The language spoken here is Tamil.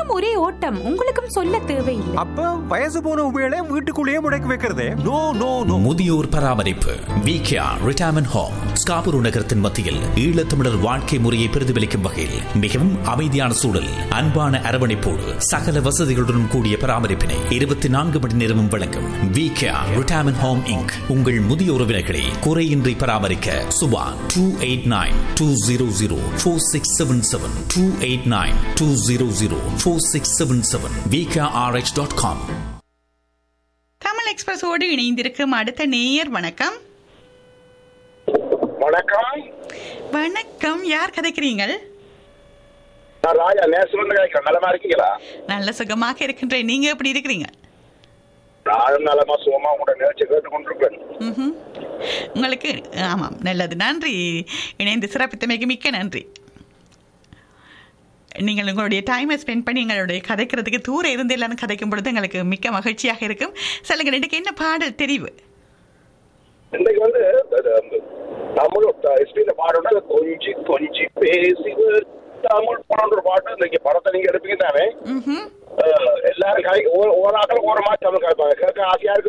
எல்லாம் ஒரே ஓட்டம் உங்களுக்கும் சொல்ல தேவையில்லை அப்ப வயசு போன உபயோக வீட்டுக்குள்ளேயே முடக்கி வைக்கிறதே நோ நோ நோ முதியோர் பராமரிப்பு விகேஆர் ரிட்டையர்மெண்ட் ஹோம் ஸ்காபுரு நகரத்தின் மத்தியில் ஈழத்தமிழர் வாழ்க்கை முறையை பிரதிபலிக்கும் வகையில் மிகவும் அமைதியான சூழல் அன்பான அரவணைப்போடு சகல வசதிகளுடன் கூடிய பராமரிப்பினை இருபத்தி நான்கு மணி நேரமும் வழங்கும் விகேஆர் ரிட்டையர்மெண்ட் ஹோம் இங்க் உங்கள் முதிய உறவினர்களை குறையின்றி பராமரிக்க Subha two eight nine two zero zero four six seven seven two eight nine two zero zero four six seven seven V K R H dot com Tamil எக்ஸ்பிரஸோடு இணைந்திருக்கும் அடுத்த நேயர் வணக்கம் வணக்கம் வணக்கம் யார் கதைக்கிறீங்கள் நான் ராஜா நேசம் கேட்கிறேன் நலமா இருக்கீங்களா நல்ல சுகமாக இருக்கின்றேன் நீங்க எப்படி இருக்கிறீங்க நான் நலமா சுகமா உங்களோட நிகழ்ச்சி கேட்டு கொண்டிருப்பேன் ம்ஹும். உங்களுக்கு ஆமாம் நல்லது நன்றி இணைந்து சிறப்பித்தமைக்கு மிக்க நன்றி நீங்கள் உங்களுடைய டைமை ஸ்பெண்ட் பண்ணி எங்களுடைய கதைக்கிறதுக்கு தூர இருந்து எல்லாரும் கதைக்கும் பொழுது எங்களுக்கு மிக்க மகிழ்ச்சியாக இருக்கும் சொல்லுங்க இன்றைக்கு என்ன பாடல் தெரிவு இன்னைக்கு வந்து அது, தமிழ் எஸ்பியில பாடணும்னா அது கொஞ்சி கொஞ்சி பேசி தமிழ் படம்ன்ற பாட்டு இன்னைக்கு படத்தை நீங்க எடுப்பீங்க தானே ம்ஹும். அஹ், எல்லாரும் கை- ஒரு ஒரு ஆக்கள் ஒரு மாதிரி தமிழ் கலைப்பாங்க கேட்க ஆசையா இருக்கு